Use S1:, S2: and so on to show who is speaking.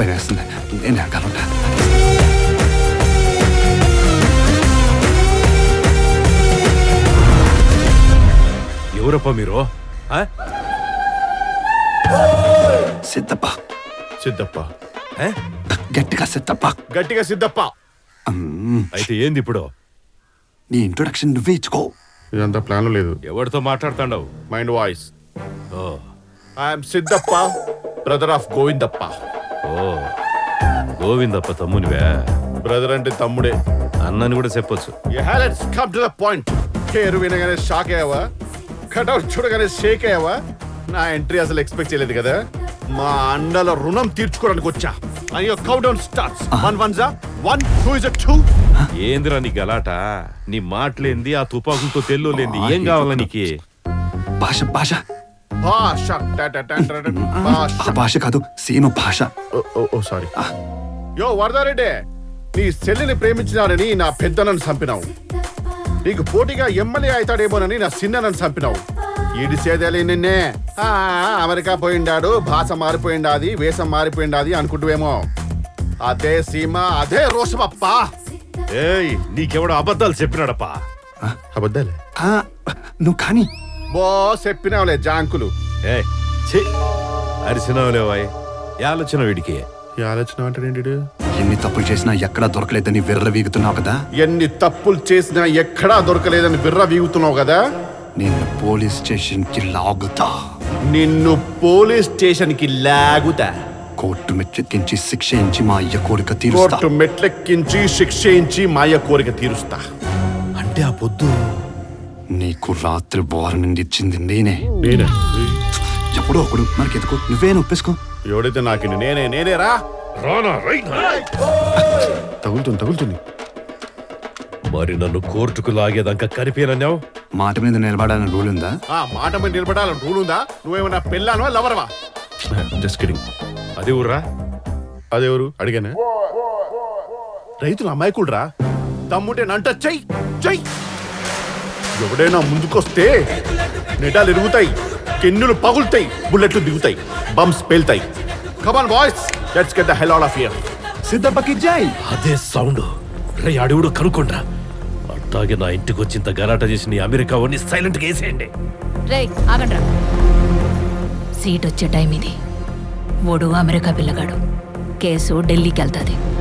S1: భయం వేస్తుంది నేను వెనకాలంటా
S2: ఎవరప్ప మీరు ఆ?
S1: సిద్ధప్ప
S3: సిద్ధప్ప
S2: ఏ?
S1: గట్టిగా సిద్ధప్ప
S3: గట్టిగా సిద్ధప్ప
S1: మ్మ్.
S2: అయితే ఏంది ఇప్పుడు
S1: నీ ఇంట్రొడక్షన్ నువ్వే ఇచ్చుకో
S3: ఇదంతా ప్లాన్ లేదు
S2: ఎవరితో మాట్లాడుతాండవు
S3: mind voice
S2: oh
S3: I'm Siddappa brother of Govindappa
S2: oh Govindappa తమ్మునివే
S3: బ్రదర్ అంటే తమ్ముడే
S2: అన్నని కూడా చెప్పొచ్చు
S3: yeah let's come to the point పేరు వినగానే షాక్ అయ్యావా కటౌట్ చూడగానే షేక్ అయ్యావా నా ఎంట్రీ అసలు ఎక్స్పెక్ట్ చేయలేదు కదా మా అండల రుణం తీర్చుకోవడానికి వచ్చా అయ్యో countdown starts one one జా వన్ టూ ఇస్ టూ
S2: ఏందిరా నీ గలాట నీ మాటలేంది ఆ తుపాకులతో తెల్లోలేంది ఏం కావాలా నీకి
S1: భాష భాష
S3: భాష టా టా టా టా టా. భాష
S1: ఆ భాష కాదు సీమ భాష
S3: ఓ, ఓ, ఓ సారీ యో వరదారెడ్డి నీ చెల్లిని ప్రేమించినానని నా పెద్దనని చంపినావు నీకు పోటీగా ఎమ్మెల్యే అవుతాడేమోనని నా చిన్ననని చంపినావు ఈడిసేదేలే నిన్నే ఆ, అమెరికా పోయిండాడు భాష మారిపోయిండాది వేషం మారిపోయిండాది అనుకుంటువేమో అదే సీమ అదే రోషమప్ప
S2: ఏయ్ నీకెవడో అబద్ధాలు చెప్పినాడప్పా
S3: అబద్ధాలే
S1: ఆ, నువ్వు కానీ
S3: బో చెప్పినావులే జాంకులు
S2: ఏ ఛీ అరిసినవులేవాయ్ ఆలోచన వీడికి
S3: ఈ ఆలోచన అంటే
S1: ఎన్ని తప్పులు చేసినా ఎక్కడా దొరకలేదని విర్ర వీగుతున్నావు కదా
S3: ఎన్ని తప్పులు చేసినా ఎక్కడా దొరకలేదని బిర్ర వీగుతున్నావు కదా
S1: నేను పోలీస్ స్టేషన్ కి లాగుతా
S3: నిన్ను పోలీస్ స్టేషన్ కి లాగుతా
S1: కోర్టు మెట్లెక్కించి శిక్షించి మా అయ్య కోరిక తీరుస్తా
S3: కోర్టు మెట్లెక్కించి శిక్షించి మాయ కోరిక తీరుస్తా
S2: అంటే ఆ పొద్దు
S1: నీకు రాత్రి వార్నింగ్ ఇచ్చింది నేనే
S3: నేనే
S1: ఎప్పుడో ఒకడు మనకెందుకు నువ్వే ఒప్పేసుకో
S3: ఎవడైతే నాకు నేనే నేనే రా
S2: రానా రైనా
S3: తగులుతుంది తగులుతుంది
S2: మరి నన్ను కోర్టుకు లాగేదాకా కనిపేనన్నావు
S1: మాట మీద నిలబడాలని రూల్ ఉందా
S3: ఆ మాట మీద నిలబడాలని రూల్ ఉందా నువ్వేమన్నా పెళ్ళానవా లవరవా జస్ట్ కిడింగ్
S2: అది ఊర్రా
S3: అదెవరు అడిగానా రైతులు అమాయకుడురా తమ్ముంటే నంట చెయ్యి చెయ్యి ఎవడైనా ముందుకొస్తే నెటాలు ఎరుగుతాయి కెన్నులు పగులుతాయి బుల్లెట్లు దిగుతాయి బంప్స్ పేల్తాయి come on boys let's get the hell all of here
S1: సిద్ధప్పకి జై
S2: అదే సౌండ్ రే అడుగుడు కనుక్కుండ్రా అట్టాగే నా ఇంటికి వచ్చింత గలాట చేసి నీ అమెరికా వాడిని సైలెంట్ గా వేసేయండి
S4: రేయ్ ఆగండ్రా సీట్ వచ్చే టైం ఇది ఓడు అమెరికా పిల్లగాడు కేసు ఢిల్లీకి వెళ్తాది